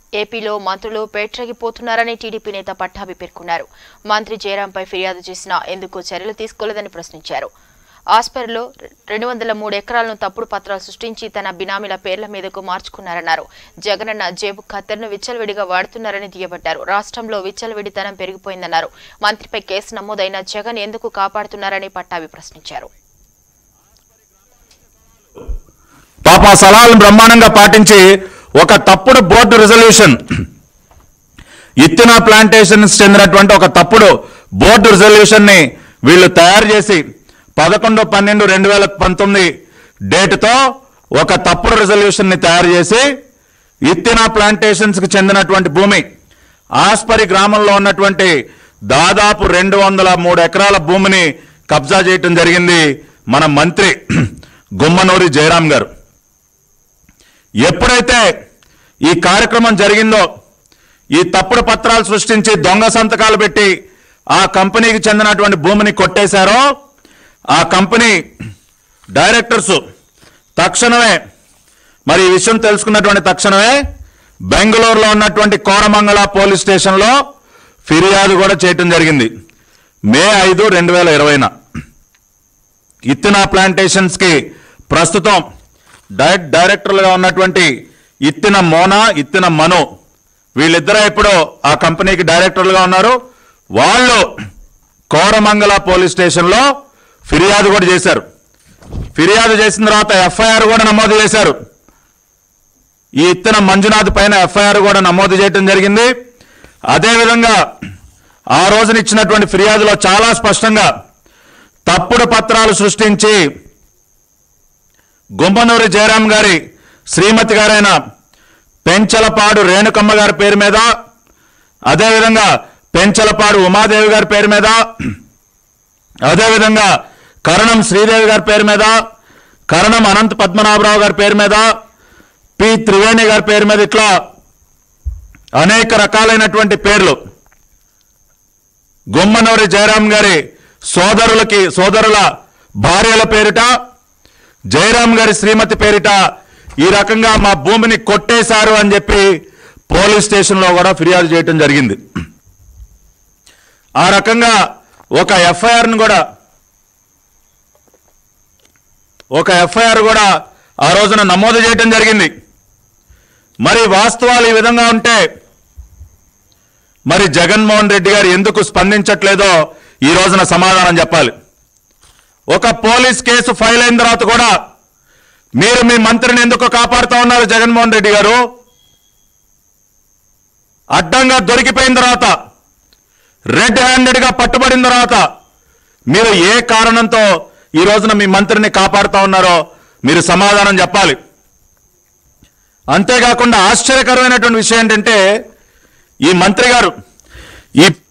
ఏపీలో మంత్రులు పేట్రగిపోతున్నారని టీడీపీ నేత పట్టాభి పేర్కొన్నారు మంత్రి జయరాంపై ఫిర్యాదు చేసినా ఎందుకు చర్యలు తీసుకోలేదని ప్రశ్నించారు ఆస్పర్లో రెండు వందల మూడు ఎకరాలను తప్పుడు పత్రాలు సృష్టించి తన బినామీల పేర్ల మీదకు మార్చుకున్నారన్నారు జగనన్న జేబు ఖత్తర్ను విచ్చలవిడిగా వాడుతున్నారని దుయ్యబట్టారు రాష్ట్రంలో విచ్చలవిడితనం పెరిగిపోయిందన్నారు మంత్రిపై కేసు నమోదైన జగన్ ఎందుకు కాపాడుతున్నారని పట్టాభి ప్రశ్నించారు పాప ఆ సలహాలను బ్రహ్మాండంగా పాటించి ఒక తప్పుడు బోర్డు రిజల్యూషన్ ఇత్తిన ప్లాంటేషన్స్ చెందినటువంటి ఒక తప్పుడు బోర్డు రిజల్యూషన్ ని వీళ్ళు తయారు చేసి పదకొండు పన్నెండు రెండు వేల పంతొమ్మిది డేటుతో ఒక తప్పుడు రిజల్యూషన్ ని తయారు చేసి ఇత్తిన ప్లాంటేషన్స్ కి చెందినటువంటి భూమి ఆస్పరి గ్రామంలో ఉన్నటువంటి దాదాపు రెండు వందల మూడు ఎకరాల భూమిని కబ్జా చేయటం జరిగింది మన మంత్రి గుమ్మనూరి జయరాం గారు ఎప్పుడైతే ఈ కార్యక్రమం జరిగిందో ఈ తప్పుడు పత్రాలు సృష్టించి దొంగ సంతకాలు పెట్టి ఆ కంపెనీకి చెందినటువంటి భూమిని కొట్టేశారో ఆ కంపెనీ డైరెక్టర్స్ తక్షణమే మరి ఈ విషయం తెలుసుకున్నటువంటి తక్షణమే బెంగళూరులో ఉన్నటువంటి కోరమంగళ పోలీస్ స్టేషన్లో ఫిర్యాదు కూడా చేయటం జరిగింది మే ఐదు రెండు వేల ఇరవైన ఇత్తిన ప్లాంటేషన్స్ కి ప్రస్తుతం డై- డైరెక్టర్లుగా ఉన్నటువంటి ఇత్తిన మోనా ఇత్తిన మను వీళ్ళిద్దరూ ఇప్పుడు ఆ కంపెనీకి డైరెక్టర్లుగా ఉన్నారు వాళ్ళు కోరమంగళ పోలీస్ స్టేషన్లో ఫిర్యాదు కూడా చేశారు ఫిర్యాదు చేసిన తర్వాత ఎఫ్ఐఆర్ కూడా నమోదు చేశారు ఈ ఇత్తన మంజునాథ్ పైన ఎఫ్ఐఆర్ కూడా నమోదు చేయడం జరిగింది అదేవిధంగా ఆ రోజున ఇచ్చినటువంటి ఫిర్యాదులో చాలా స్పష్టంగా తప్పుడు పత్రాలు సృష్టించి గుమ్మనూరి జయరాం గారి శ్రీమతి గారైన పెంచలపాడు రేణుకమ్మ గారి పేరు మీద అదేవిధంగా పెంచలపాడు ఉమాదేవి గారి పేరు మీద అదేవిధంగా కరణం శ్రీదేవి గారి పేరు మీద కరణం అనంత పద్మనాభరావు గారి పేరు మీద పి త్రివేణి గారి పేరు మీద ఇట్లా అనేక రకాలైనటువంటి పేర్లు గుమ్మనూరి జయరాం గారి సోదరులకి సోదరుల భార్యల పేరిట జయరాం గారి శ్రీమతి పేరిట ఈ రకంగా మా భూమిని కొట్టేశారు అని చెప్పి పోలీస్ స్టేషన్లో కూడా ఫిర్యాదు చేయటం జరిగింది ఆ రకంగా ఒక ఎఫ్ఐఆర్ను కూడా ఒక ఎఫ్ఐఆర్ కూడా ఆ రోజున నమోదు చేయటం జరిగింది మరి వాస్తవాలు ఈ విధంగా ఉంటే మరి జగన్మోహన్ రెడ్డి గారు ఎందుకు స్పందించట్లేదో ఈ రోజున సమాధానం చెప్పాలి ఒక పోలీస్ కేసు ఫైల్ అయిన తర్వాత కూడా మీరు మీ మంత్రిని ఎందుకు కాపాడుతా ఉన్నారు జగన్మోహన్ రెడ్డి గారు అడ్డంగా దొరికిపోయిన తర్వాత రెడ్ హ్యాండెడ్ గా పట్టుబడిన తర్వాత మీరు ఏ కారణంతో ఈ రోజున మీ మంత్రిని కాపాడుతా ఉన్నారో మీరు సమాధానం చెప్పాలి అంతేకాకుండా ఆశ్చర్యకరమైనటువంటి విషయం ఏంటంటే ఈ మంత్రి గారు ఈ